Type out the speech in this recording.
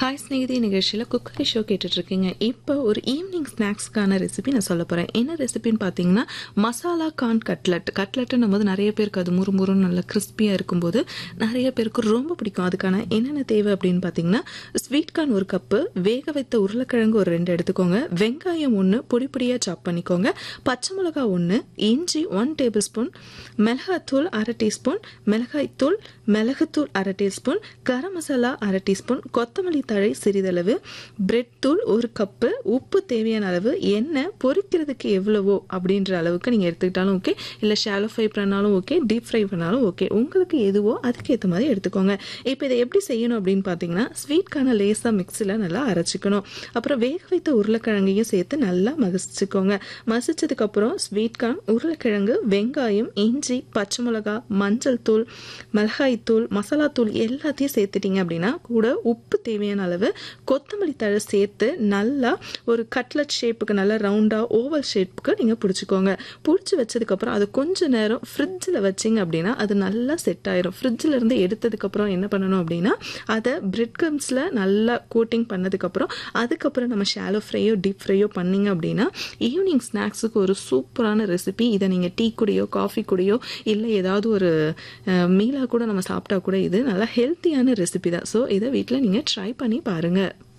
hi ஸ்நேகிதி நிகழ்ச்சியில் cookery show கேட்டுட்ருக்கீங்க இப்போ ஒரு ஈவினிங் ஸ்நாக்ஸ்க்கான ரெசிபி நான் சொல்ல போகிறேன் என்ன ரெசிபின்னு பார்த்தீங்கன்னா மசாலா கார்ன் கட்லட் கட்லட்டுன்னும் போது நிறைய பேருக்கு அது முறு முறுன்னு நல்லா கிறிஸ்பியாக இருக்கும்போது நிறைய பேருக்கு ரொம்ப பிடிக்கும் அதுக்கான என்னென்ன தேவை அப்படின்னு பார்த்தீங்கன்னா ஸ்வீட் கார்ன் ஒரு கப்பு வேக வைத்த உருளைக்கிழங்கு ஒரு ரெண்டு எடுத்துக்கோங்க வெங்காயம் ஒன்று பொடி பொடியாக சாப் பண்ணிக்கோங்க பச்சை மிளகா ஒன்று இஞ்சி ஒன் டேபிள் ஸ்பூன் மிளகாத்தூள் அரை டீஸ்பூன் மிளகாய்த்தூள் மிளகுத்தூள் அரை டீஸ்பூன் கரம் மசாலா அரை டீஸ்பூன் கொத்தமல்லி தழை சிறிதளவு பிரெட் தூள் ஒரு கப்பு உப்பு தேவையான அளவு எண்ணெய் பொரிக்கிறதுக்கு எவ்வளவோ அப்படின்ற அளவுக்கு நீங்கள் எடுத்துக்கிட்டாலும் ஓகே இல்லை ஷாலோ ஃப்ரை பண்ணாலும் ஓகே டீப் ஃப்ரை பண்ணாலும் ஓகே உங்களுக்கு எதுவோ அதுக்கேற்ற மாதிரி எடுத்துக்கோங்க இப்போ இதை எப்படி செய்யணும் அப்படின்னு பார்த்தீங்கன்னா ஸ்வீட்கான லேசாக மிக்ஸில் நல்லா அரைச்சிக்கணும் அப்புறம் வேக வைத்த உருளைக்கிழங்கையும் சேர்த்து நல்லா மசிச்சுக்கோங்க மசிச்சதுக்கப்புறம் ஸ்வீட்கார்ன் உருளைக்கிழங்கு வெங்காயம் இஞ்சி பச்சை மிளகா மஞ்சள் தூள் மிளகாய் தூள் மசாலா தூள் எல்லாத்தையும் சேர்த்துட்டீங்க அப்படின்னா கூட உப்பு தேவையான அளவு கொத்தமல்லி தழை சேர்த்து நல்லா ஒரு கட்லட் ஷேப்புக்கு நல்லா ரவுண்டாக ஓவல் ஷேப்புக்கு நீங்கள் பிடிச்சிக்கோங்க பிடிச்சி வச்சதுக்கப்புறம் அது கொஞ்ச நேரம் ஃப்ரிட்ஜில் வச்சிங்க அப்படின்னா அது நல்லா செட் ஆயிரும் ஃப்ரிட்ஜில் இருந்து எடுத்ததுக்கப்புறம் என்ன பண்ணணும் அப்படின்னா அதை பிரெட் கம்ஸில் நல்லா கோட்டிங் பண்ணதுக்கப்புறம் அதுக்கப்புறம் நம்ம ஷாலோ ஃப்ரையோ டீப் ஃப்ரையோ பண்ணிங்க அப்படின்னா ஈவினிங் ஸ்நாக்ஸுக்கு ஒரு சூப்பரான ரெசிபி இதை நீங்கள் டீ கூடயோ காஃபி கூடயோ இல்லை ஏதாவது ஒரு மீலாக கூட நம்ம சாப்பிட்டா கூட இது நல்லா ஹெல்த்தியான ரெசிபி தான் ஸோ இதை வீட்டில் நீங்கள் ட்ரை பண்ணி பாருங்கள்